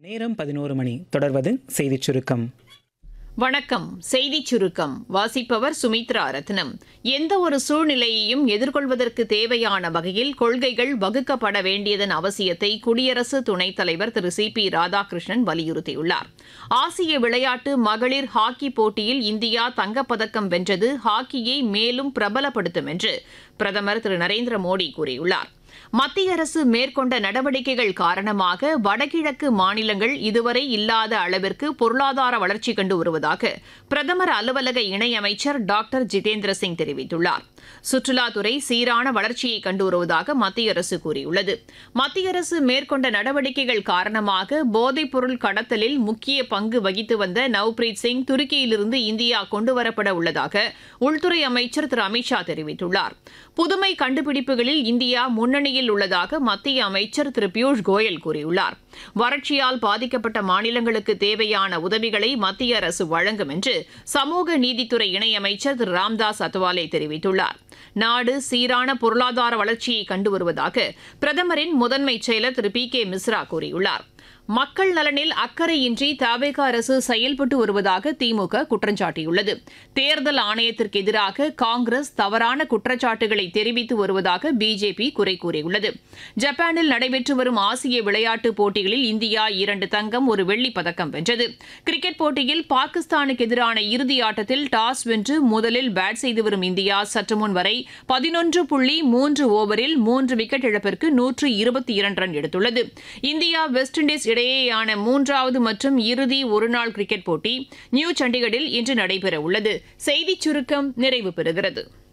நேரம் பதினோரு மணி தொடர்வது செய்திச் சுருக்கம் வணக்கம் செய்திச் சுருக்கம் வாசிப்பவர் சுமித்ரா ரத்னம் எந்த ஒரு சூழ்நிலையையும் எதிர்கொள்வதற்கு தேவையான வகையில் கொள்கைகள் வகுக்கப்பட வேண்டியதன் அவசியத்தை குடியரசு துணைத் தலைவர் திரு சி பி ராதாகிருஷ்ணன் வலியுறுத்தியுள்ளார் ஆசிய விளையாட்டு மகளிர் ஹாக்கி போட்டியில் இந்தியா தங்கப்பதக்கம் வென்றது ஹாக்கியை மேலும் பிரபலப்படுத்தும் என்று பிரதமர் திரு நரேந்திர மோடி கூறியுள்ளார் மத்திய அரசு மேற்கொண்ட நடவடிக்கைகள் காரணமாக வடகிழக்கு மாநிலங்கள் இதுவரை இல்லாத அளவிற்கு பொருளாதார வளர்ச்சி கண்டு வருவதாக பிரதமர் அலுவலக இணையமைச்சர் டாக்டர் ஜிதேந்திர சிங் தெரிவித்துள்ளார் சுற்றுலாத்துறை சீரான வளர்ச்சியை கண்டு வருவதாக மத்திய அரசு கூறியுள்ளது மத்திய அரசு மேற்கொண்ட நடவடிக்கைகள் காரணமாக போதைப் பொருள் கடத்தலில் முக்கிய பங்கு வகித்து வந்த நவ்பிரீத் சிங் துருக்கியிலிருந்து இந்தியா கொண்டுவரப்பட உள்ளதாக உள்துறை அமைச்சர் திரு அமித்ஷா தெரிவித்துள்ளார் புதுமை கண்டுபிடிப்புகளில் இந்தியா முன்னணியில் உள்ளதாக மத்திய அமைச்சர் திரு பியூஷ் கோயல் கூறியுள்ளார் வறட்சியால் பாதிக்கப்பட்ட மாநிலங்களுக்கு தேவையான உதவிகளை மத்திய அரசு வழங்கும் என்று சமூக நீதித்துறை இணையமைச்சர் திரு ராம்தாஸ் அத்வாலே தெரிவித்துள்ளார் நாடு சீரான பொருளாதார வளர்ச்சியை கண்டு வருவதாக பிரதமரின் முதன்மை செயலர் திரு பி கே மிஸ்ரா கூறியுள்ளார் மக்கள் நலனில் அக்கறையின்றி தவேக அரசு செயல்பட்டு வருவதாக திமுக குற்றம் சாட்டியுள்ளது தேர்தல் ஆணையத்திற்கு எதிராக காங்கிரஸ் தவறான குற்றச்சாட்டுகளை தெரிவித்து வருவதாக பிஜேபி குறை கூறியுள்ளது ஜப்பானில் நடைபெற்று வரும் ஆசிய விளையாட்டுப் போட்டிகளில் இந்தியா இரண்டு தங்கம் ஒரு வெள்ளிப் பதக்கம் வென்றது கிரிக்கெட் போட்டியில் பாகிஸ்தானுக்கு எதிரான இறுதி ஆட்டத்தில் டாஸ் வென்று முதலில் பேட் செய்து வரும் இந்தியா சற்று முன் வரை பதினொன்று புள்ளி மூன்று ஓவரில் மூன்று விக்கெட் இழப்பிற்கு நூற்று இருபத்தி இரண்டு ரன் எடுத்துள்ளது இந்தியா வெஸ்ட் இண்டீஸ் இடையேயான மூன்றாவது மற்றும் இறுதி ஒருநாள் கிரிக்கெட் போட்டி நியூ சண்டிகரில் இன்று நடைபெற உள்ளது செய்திச் சுருக்கம் நிறைவு பெறுகிறது